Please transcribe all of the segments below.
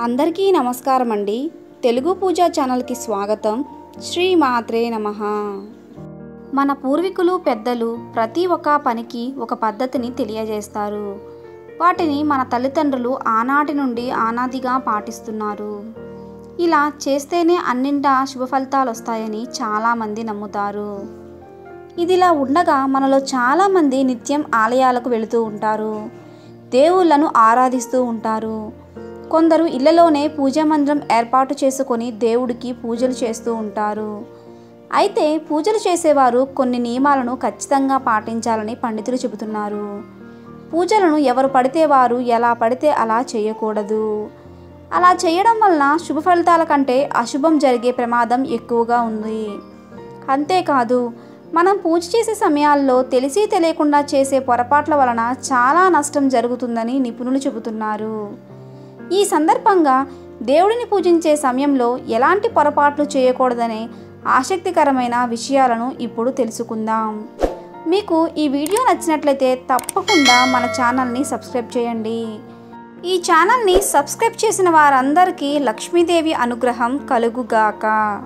అందరికీ నమస్కారం అండి తెలుగు పూజా ఛానల్కి స్వాగతం శ్రీ మాత్రే నమ మన పూర్వీకులు పెద్దలు ప్రతి ఒక్క పనికి ఒక పద్ధతిని తెలియజేస్తారు వాటిని మన తల్లిదండ్రులు ఆనాటి నుండి ఆనాదిగా పాటిస్తున్నారు ఇలా చేస్తేనే అన్నింటా శుభ ఫలితాలు వస్తాయని చాలామంది నమ్ముతారు ఇదిలా ఉండగా మనలో చాలామంది నిత్యం ఆలయాలకు వెళుతూ ఉంటారు దేవుళ్ళను ఆరాధిస్తూ ఉంటారు కొందరు ఇళ్లలోనే పూజా మందిరం ఏర్పాటు చేసుకొని దేవుడికి పూజలు చేస్తూ ఉంటారు అయితే పూజలు చేసేవారు కొన్ని నియమాలను ఖచ్చితంగా పాటించాలని పండితులు చెబుతున్నారు పూజలను ఎవరు పడితే వారు ఎలా పడితే అలా చేయకూడదు అలా చేయడం వలన శుభ ఫలితాల కంటే అశుభం జరిగే ప్రమాదం ఎక్కువగా ఉంది అంతేకాదు మనం పూజ చేసే సమయాల్లో తెలిసి తెలియకుండా చేసే పొరపాట్ల వలన చాలా నష్టం జరుగుతుందని నిపుణులు చెబుతున్నారు ఈ సందర్భంగా దేవుడిని పూజించే సమయంలో ఎలాంటి పొరపాట్లు చేయకూడదనే ఆసక్తికరమైన విషయాలను ఇప్పుడు తెలుసుకుందాం మీకు ఈ వీడియో నచ్చినట్లయితే తప్పకుండా మన ఛానల్ని సబ్స్క్రైబ్ చేయండి ఈ ఛానల్ని సబ్స్క్రైబ్ చేసిన వారందరికీ లక్ష్మీదేవి అనుగ్రహం కలుగుగాక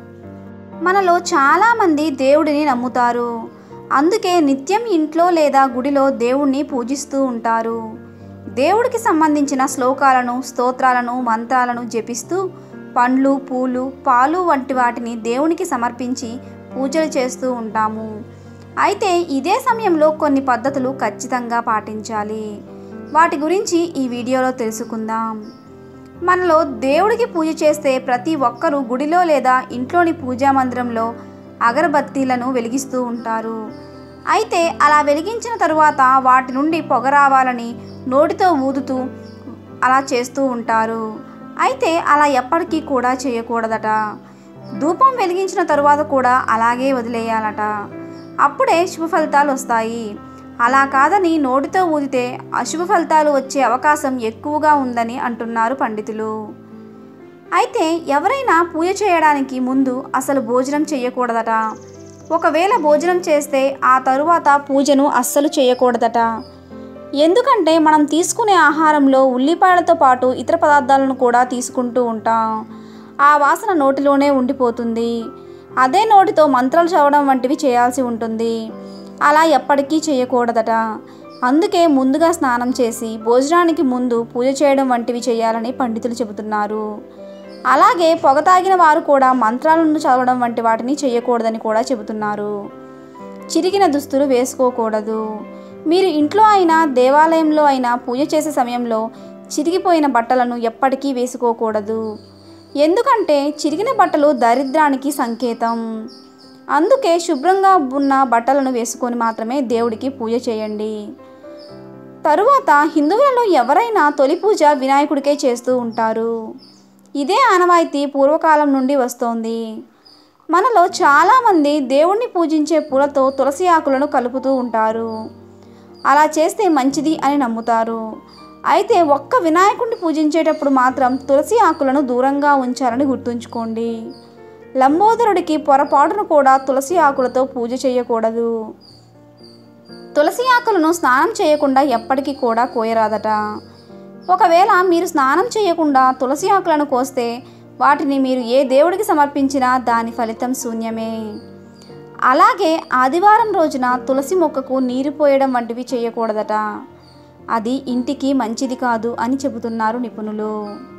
మనలో చాలామంది దేవుడిని నమ్ముతారు అందుకే నిత్యం ఇంట్లో లేదా గుడిలో దేవుణ్ణి పూజిస్తూ ఉంటారు దేవుడికి సంబంధించిన శ్లోకాలను స్తోత్రాలను మంత్రాలను జపిస్తూ పండ్లు పూలు పాలు వంటి వాటిని దేవునికి సమర్పించి పూజలు చేస్తూ ఉంటాము అయితే ఇదే సమయంలో కొన్ని పద్ధతులు ఖచ్చితంగా పాటించాలి వాటి గురించి ఈ వీడియోలో తెలుసుకుందాం మనలో దేవుడికి పూజ చేస్తే ప్రతి ఒక్కరూ గుడిలో లేదా ఇంట్లోని పూజా మందిరంలో అగరబత్తీలను వెలిగిస్తూ ఉంటారు అయితే అలా వెలిగించిన తరువాత వాటి నుండి పొగ రావాలని నోటితో ఊదుతూ అలా చేస్తూ ఉంటారు అయితే అలా ఎప్పటికీ కూడా చేయకూడదట ధూపం వెలిగించిన తరువాత కూడా అలాగే వదిలేయాలట అప్పుడే శుభ ఫలితాలు వస్తాయి అలా కాదని నోటితో ఊదితే అశుభ ఫలితాలు వచ్చే అవకాశం ఎక్కువగా ఉందని అంటున్నారు పండితులు అయితే ఎవరైనా పూజ చేయడానికి ముందు అసలు భోజనం చేయకూడదట ఒకవేళ భోజనం చేస్తే ఆ తరువాత పూజను అస్సలు చేయకూడదట ఎందుకంటే మనం తీసుకునే ఆహారంలో ఉల్లిపాయలతో పాటు ఇతర పదార్థాలను కూడా తీసుకుంటూ ఉంటాం ఆ వాసన నోటిలోనే ఉండిపోతుంది అదే నోటితో మంత్రాలు చదవడం వంటివి చేయాల్సి ఉంటుంది అలా ఎప్పటికీ చేయకూడదట అందుకే ముందుగా స్నానం చేసి భోజనానికి ముందు పూజ చేయడం వంటివి చేయాలని పండితులు చెబుతున్నారు అలాగే పొగ తాగిన వారు కూడా మంత్రాలను చదవడం వంటి వాటిని చేయకూడదని కూడా చెబుతున్నారు చిరిగిన దుస్తులు వేసుకోకూడదు మీరు ఇంట్లో అయినా దేవాలయంలో అయినా పూజ చేసే సమయంలో చిరిగిపోయిన బట్టలను ఎప్పటికీ వేసుకోకూడదు ఎందుకంటే చిరిగిన బట్టలు దరిద్రానికి సంకేతం అందుకే శుభ్రంగా ఉన్న బట్టలను వేసుకొని మాత్రమే దేవుడికి పూజ చేయండి తరువాత హిందువులలో ఎవరైనా తొలి పూజ వినాయకుడికే చేస్తూ ఉంటారు ఇదే ఆనవాయితీ పూర్వకాలం నుండి వస్తోంది మనలో చాలామంది దేవుణ్ణి పూజించే పూలతో తులసి ఆకులను కలుపుతూ ఉంటారు అలా చేస్తే మంచిది అని నమ్ముతారు అయితే ఒక్క వినాయకుడిని పూజించేటప్పుడు మాత్రం తులసి ఆకులను దూరంగా ఉంచాలని గుర్తుంచుకోండి లంబోదరుడికి పొరపాటును కూడా తులసి ఆకులతో పూజ చేయకూడదు తులసి ఆకులను స్నానం చేయకుండా ఎప్పటికీ కూడా కోయరాదట ఒకవేళ మీరు స్నానం చేయకుండా తులసి ఆకులను కోస్తే వాటిని మీరు ఏ దేవుడికి సమర్పించినా దాని ఫలితం శూన్యమే అలాగే ఆదివారం రోజున తులసి మొక్కకు నీరు పోయడం వంటివి చేయకూడదట అది ఇంటికి మంచిది కాదు అని చెబుతున్నారు నిపుణులు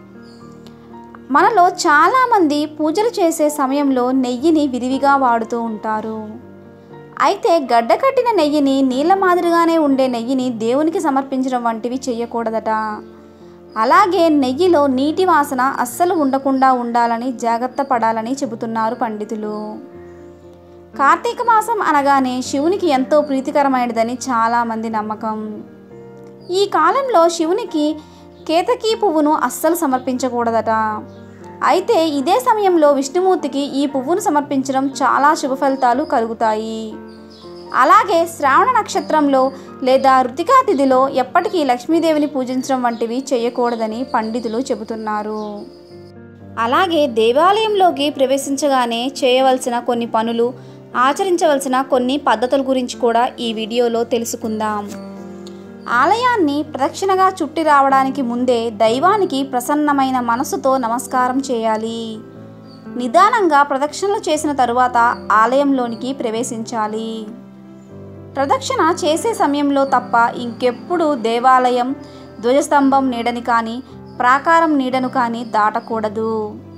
మనలో చాలామంది పూజలు చేసే సమయంలో నెయ్యిని విరివిగా వాడుతూ ఉంటారు అయితే గడ్డకట్టిన నెయ్యిని నీళ్ళ మాదిరిగానే ఉండే నెయ్యిని దేవునికి సమర్పించడం వంటివి చేయకూడదట అలాగే నెయ్యిలో నీటి వాసన అస్సలు ఉండకుండా ఉండాలని జాగ్రత్త పడాలని చెబుతున్నారు పండితులు కార్తీక మాసం అనగానే శివునికి ఎంతో ప్రీతికరమైనదని చాలామంది నమ్మకం ఈ కాలంలో శివునికి కేతకీ పువ్వును అస్సలు సమర్పించకూడదట అయితే ఇదే సమయంలో విష్ణుమూర్తికి ఈ పువ్వును సమర్పించడం చాలా శుభ ఫలితాలు కలుగుతాయి అలాగే శ్రావణ నక్షత్రంలో లేదా రుతికా తిథిలో ఎప్పటికీ లక్ష్మీదేవిని పూజించడం వంటివి చేయకూడదని పండితులు చెబుతున్నారు అలాగే దేవాలయంలోకి ప్రవేశించగానే చేయవలసిన కొన్ని పనులు ఆచరించవలసిన కొన్ని పద్ధతుల గురించి కూడా ఈ వీడియోలో తెలుసుకుందాం ఆలయాన్ని ప్రదక్షిణగా చుట్టి రావడానికి ముందే దైవానికి ప్రసన్నమైన మనసుతో నమస్కారం చేయాలి నిదానంగా ప్రదక్షిణలు చేసిన తరువాత ఆలయంలోనికి ప్రవేశించాలి ప్రదక్షిణ చేసే సమయంలో తప్ప ఇంకెప్పుడు దేవాలయం ధ్వజస్తంభం నీడని కానీ ప్రాకారం నీడను కానీ దాటకూడదు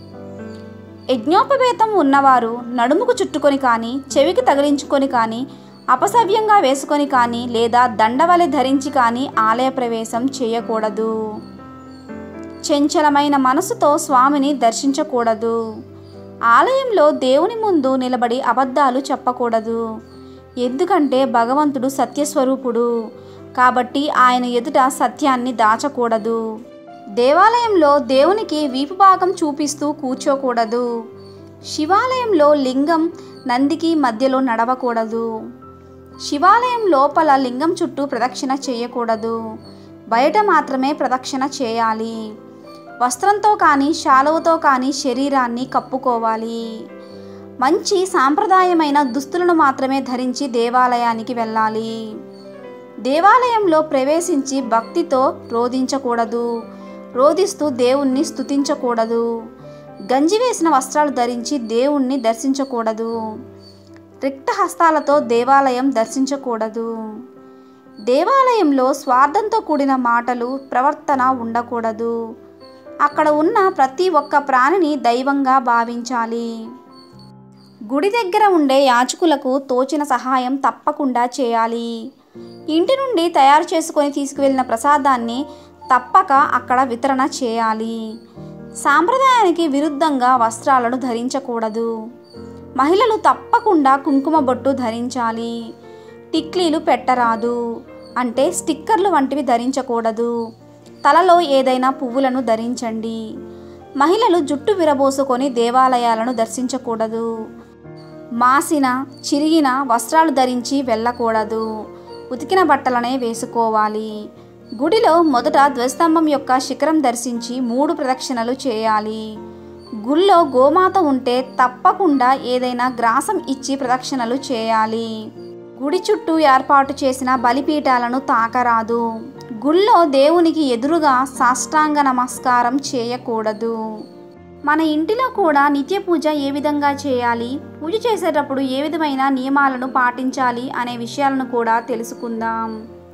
యజ్ఞోపవేతం ఉన్నవారు నడుముకు చుట్టుకొని కానీ చెవికి తగిలించుకొని కానీ అపసవ్యంగా వేసుకొని కానీ లేదా దండవలె ధరించి కానీ ఆలయ ప్రవేశం చేయకూడదు చంచలమైన మనసుతో స్వామిని దర్శించకూడదు ఆలయంలో దేవుని ముందు నిలబడి అబద్ధాలు చెప్పకూడదు ఎందుకంటే భగవంతుడు సత్యస్వరూపుడు కాబట్టి ఆయన ఎదుట సత్యాన్ని దాచకూడదు దేవాలయంలో దేవునికి వీపు భాగం చూపిస్తూ కూర్చోకూడదు శివాలయంలో లింగం నందికి మధ్యలో నడవకూడదు శివాలయం లోపల లింగం చుట్టూ ప్రదక్షిణ చేయకూడదు బయట మాత్రమే ప్రదక్షిణ చేయాలి వస్త్రంతో కానీ శాలువతో కానీ శరీరాన్ని కప్పుకోవాలి మంచి సాంప్రదాయమైన దుస్తులను మాత్రమే ధరించి దేవాలయానికి వెళ్ళాలి దేవాలయంలో ప్రవేశించి భక్తితో రోధించకూడదు రోధిస్తూ దేవుణ్ణి స్తుతించకూడదు గంజి వేసిన వస్త్రాలు ధరించి దేవుణ్ణి దర్శించకూడదు రిక్త హస్తాలతో దేవాలయం దర్శించకూడదు దేవాలయంలో స్వార్థంతో కూడిన మాటలు ప్రవర్తన ఉండకూడదు అక్కడ ఉన్న ప్రతి ఒక్క ప్రాణిని దైవంగా భావించాలి గుడి దగ్గర ఉండే యాచకులకు తోచిన సహాయం తప్పకుండా చేయాలి ఇంటి నుండి తయారు చేసుకొని తీసుకువెళ్ళిన ప్రసాదాన్ని తప్పక అక్కడ వితరణ చేయాలి సాంప్రదాయానికి విరుద్ధంగా వస్త్రాలను ధరించకూడదు మహిళలు తప్పకుండా కుంకుమ బొట్టు ధరించాలి టిక్లీలు పెట్టరాదు అంటే స్టిక్కర్లు వంటివి ధరించకూడదు తలలో ఏదైనా పువ్వులను ధరించండి మహిళలు జుట్టు విరబోసుకొని దేవాలయాలను దర్శించకూడదు మాసిన చిరిగిన వస్త్రాలు ధరించి వెళ్ళకూడదు ఉతికిన బట్టలనే వేసుకోవాలి గుడిలో మొదట ధ్వజస్తంభం యొక్క శిఖరం దర్శించి మూడు ప్రదక్షిణలు చేయాలి గుళ్ళో గోమాత ఉంటే తప్పకుండా ఏదైనా గ్రాసం ఇచ్చి ప్రదక్షిణలు చేయాలి గుడి చుట్టూ ఏర్పాటు చేసిన బలిపీఠాలను తాకరాదు గుళ్ళో దేవునికి ఎదురుగా సాష్టాంగ నమస్కారం చేయకూడదు మన ఇంటిలో కూడా నిత్య పూజ ఏ విధంగా చేయాలి పూజ చేసేటప్పుడు ఏ విధమైన నియమాలను పాటించాలి అనే విషయాలను కూడా తెలుసుకుందాం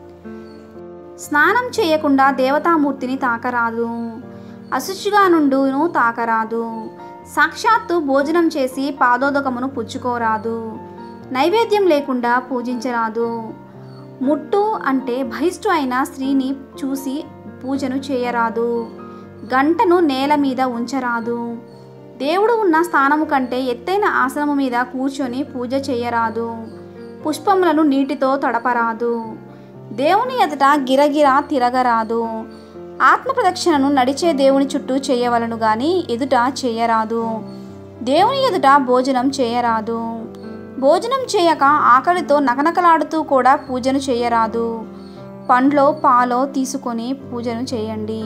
స్నానం చేయకుండా దేవతామూర్తిని తాకరాదు అశుచిగా నుండును తాకరాదు సాక్షాత్తు భోజనం చేసి పాదోదకమును పుచ్చుకోరాదు నైవేద్యం లేకుండా పూజించరాదు ముట్టు అంటే బహిష్టు అయిన స్త్రీని చూసి పూజను చేయరాదు గంటను నేల మీద ఉంచరాదు దేవుడు ఉన్న స్థానము కంటే ఎత్తైన ఆసనము మీద కూర్చొని పూజ చేయరాదు పుష్పములను నీటితో తడపరాదు దేవుని ఎదుట గిరగిర తిరగరాదు ఆత్మ ప్రదక్షిణను నడిచే దేవుని చుట్టూ చేయవలను గాని ఎదుట చేయరాదు దేవుని ఎదుట భోజనం చేయరాదు భోజనం చేయక ఆకలితో నకనకలాడుతూ కూడా పూజను చేయరాదు పండ్లో పాలో తీసుకొని పూజను చేయండి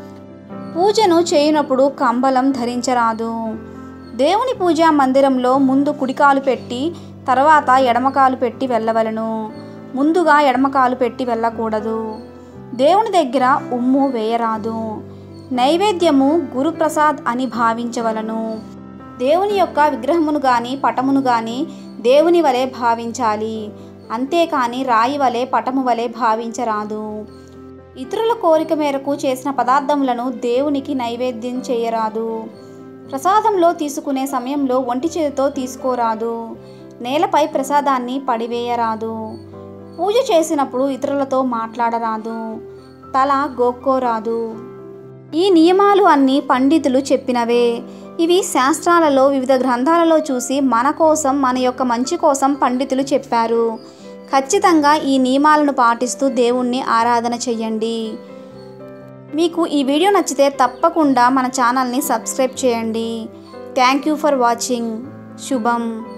పూజను చేయనప్పుడు కంబలం ధరించరాదు దేవుని పూజా మందిరంలో ముందు కుడికాలు పెట్టి తర్వాత ఎడమకాలు పెట్టి వెళ్ళవలను ముందుగా ఎడమకాలు పెట్టి వెళ్ళకూడదు దేవుని దగ్గర ఉమ్ము వేయరాదు నైవేద్యము గురుప్రసాద్ అని భావించవలను దేవుని యొక్క విగ్రహమును గాని పటమును గాని దేవుని వలె భావించాలి అంతేకాని రాయి వలె పటము వలె భావించరాదు ఇతరుల కోరిక మేరకు చేసిన పదార్థములను దేవునికి నైవేద్యం చేయరాదు ప్రసాదంలో తీసుకునే సమయంలో ఒంటి చేతితో తీసుకోరాదు నేలపై ప్రసాదాన్ని పడివేయరాదు పూజ చేసినప్పుడు ఇతరులతో మాట్లాడరాదు తల గోక్కోరాదు ఈ నియమాలు అన్నీ పండితులు చెప్పినవే ఇవి శాస్త్రాలలో వివిధ గ్రంథాలలో చూసి మన కోసం మన యొక్క మంచి కోసం పండితులు చెప్పారు ఖచ్చితంగా ఈ నియమాలను పాటిస్తూ దేవుణ్ణి ఆరాధన చెయ్యండి మీకు ఈ వీడియో నచ్చితే తప్పకుండా మన ఛానల్ని సబ్స్క్రైబ్ చేయండి థ్యాంక్ యూ ఫర్ వాచింగ్ శుభం